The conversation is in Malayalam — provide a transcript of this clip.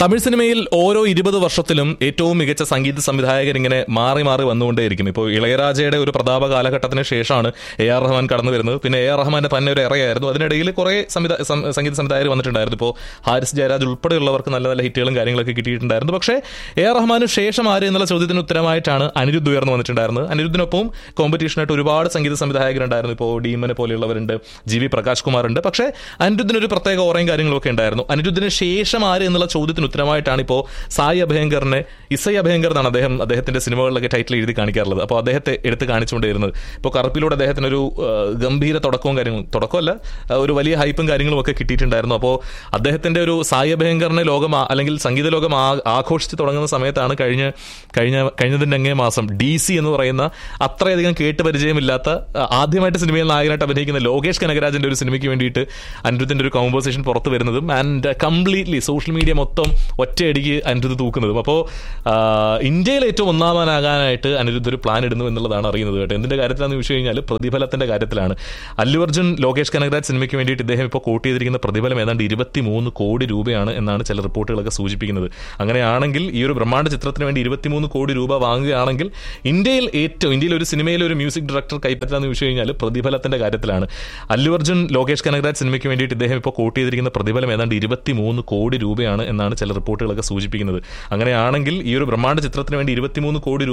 തമിഴ് സിനിമയിൽ ഓരോ ഇരുപത് വർഷത്തിലും ഏറ്റവും മികച്ച സംഗീത സംവിധായകർ ഇങ്ങനെ മാറി മാറി വന്നുകൊണ്ടേയിരിക്കും ഇപ്പോൾ ഇളയരാജയുടെ ഒരു പ്രതാപ കാലഘട്ടത്തിന് ശേഷമാണ് എ ആർ റഹ്മാൻ കടന്നു വരുന്നത് പിന്നെ എ ആർ റഹ്മാന്റെ തന്നെ ഒരു ഇറയായിരുന്നു അതിനിടയിൽ കുറെ സംവിധാ സം- സംഗീത സംവിധായകർ വന്നിട്ടുണ്ടായിരുന്നു ഇപ്പോൾ ഹാരിസ് ജയരാജ് ഉൾപ്പെടെയുള്ളവർക്ക് നല്ല നല്ല ഹിറ്റുകളും കാര്യങ്ങളൊക്കെ കിട്ടിയിട്ടുണ്ടായിരുന്നു പക്ഷേ എ ആർ റഹ്മാന് ശേഷം ആര് എന്നുള്ള ചോദ്യത്തിന് ഉത്തരമായിട്ടാണ് അനിരുദ്ധ് ഉയർന്നു വന്നിട്ടുണ്ടായിരുന്നത് അനിരുദ്ധിനൊപ്പം കോമ്പറ്റീഷനായിട്ട് ഒരുപാട് സംഗീത സംവിധായകരുണ്ടായിരുന്നു ഇപ്പോൾ ഡീമനെ പോലെയുള്ളവരുണ്ട് ജി വി പ്രകാശ് കുമാർ ഉണ്ട് പക്ഷേ അനിരുദ്ധിന് ഒരു പ്രത്യേക ഓറയും കാര്യങ്ങളൊക്കെ ഉണ്ടായിരുന്നു അനിരുദ്ധിന് ശേഷം ആര് എന്നുള്ള ചോദ്യത്തിന് ഉത്തരമായിട്ടാണ് ഇപ്പോൾ സായി അഭയങ്കറിനെ ഇസൈ അഭയങ്കർ എന്നാണ് അദ്ദേഹം അദ്ദേഹത്തിന്റെ സിനിമകളിലൊക്കെ ടൈറ്റിൽ എഴുതി കാണിക്കാറുള്ളത് അപ്പോൾ അദ്ദേഹത്തെ എടുത്ത് കാണിച്ചുകൊണ്ടിരുന്നത് ഇപ്പോൾ കറുപ്പിലൂടെ അദ്ദേഹത്തിന് ഒരു ആ, ഗംഭീര തുടക്കവും കാര്യങ്ങളും തുടക്കമല്ല ആ, ഒരു വലിയ ഹൈപ്പും കാര്യങ്ങളും ഒക്കെ കിട്ടിയിട്ടുണ്ടായിരുന്നു അപ്പോൾ അദ്ദേഹത്തിന്റെ ഒരു സായി അഭയങ്കറിനെ ലോകം ആ- അല്ലെങ്കിൽ സംഗീത ലോകം ആ- ആഘോഷിച്ച് തുടങ്ങുന്ന സമയത്താണ് കഴിഞ്ഞ കഴിഞ്ഞ കഴിഞ്ഞതിന്റെ അങ്ങേ മാസം ഡി സി എന്ന് പറയുന്ന അത്രയധികം കേട്ട് പരിചയമില്ലാത്ത ആ, ആദ്യമായിട്ട് സിനിമയിൽ നായകനായിട്ട് അഭിനയിക്കുന്ന ലോകേഷ് കനകരാജന്റെ ഒരു സിനിമയ്ക്ക് വേണ്ടിയിട്ട് അനിരുദ്ധിന്റെ ഒരു കോമ്പോസിഷൻ പുറത്തു വരുന്നതും ആൻഡ് കംപ്ലീറ്റ്ലി സോഷ്യൽ മീഡിയ മൊത്തം ഒറ്റയടിക്ക് അനിരുദ്ധ് തൂക്കുന്നതും അപ്പോൾ ഇന്ത്യയിൽ ഏറ്റവും ഒന്നാമനാകാനായിട്ട് അനിരുദ്ധ് ഒരു പ്ലാൻ ഇടുന്നു എന്നുള്ളതാണ് അറിയുന്നത് കേട്ടോ എന്തിന്റെ കാര്യത്തിലാണെന്ന് ചോദിച്ചു കഴിഞ്ഞാൽ പ്രതിഫലത്തിന്റെ കാര്യത്തിലാണ് അല്ലു അർജുൻ ലോകേഷ് കനകരാജ് സിനിമയ്ക്ക് വേണ്ടിയിട്ട് ഇദ്ദേഹം ഇപ്പോൾ കോട്ട് ചെയ്തിരിക്കുന്ന പ്രതിഫലം ഏതാണ്ട് ഇരുപത്തിമൂന്ന് കോടി രൂപയാണ് എന്നാണ് ചില റിപ്പോർട്ടുകളൊക്കെ സൂചിപ്പിക്കുന്നത് അങ്ങനെയാണെങ്കിൽ ഈ ഒരു ബ്രഹ്മാണ്ഡ ചിത്രത്തിന് വേണ്ടി ഇരുപത്തിമൂന്ന് കോടി രൂപ വാങ്ങുകയാണെങ്കിൽ ഇന്ത്യയിൽ ഏറ്റവും ഇന്ത്യയിൽ ഒരു സിനിമയിൽ ഒരു മ്യൂസിക് ഡയറക്ടർ കൈപ്പറ്റാന്ന് ചോദിച്ചു കഴിഞ്ഞാൽ പ്രതിഫലത്തിന്റെ കാര്യത്തിലാണ് അല്ലു അർജുൻ ലോകേഷ് കനകരാജ് സിനിമയ്ക്ക് വേണ്ടിയിട്ട് ഇദ്ദേഹം ഇപ്പോൾ കോട്ട് ചെയ്തിരിക്കുന്ന പ്രതിഫലം ഏതാണ്ട് ഇരുപത്തിമൂന്ന് കോടി രൂപയാണ് എന്നാണ് ചില റിപ്പോർട്ടുകളൊക്കെ സൂചിപ്പിക്കുന്നത് അങ്ങനെയാണെങ്കിൽ ഈ ഒരു ബ്രഹ്മാണ്ഡ ചിത്രത്തിന് വേണ്ടി ഇരുപത്തിമൂന്ന് കോടി രൂപ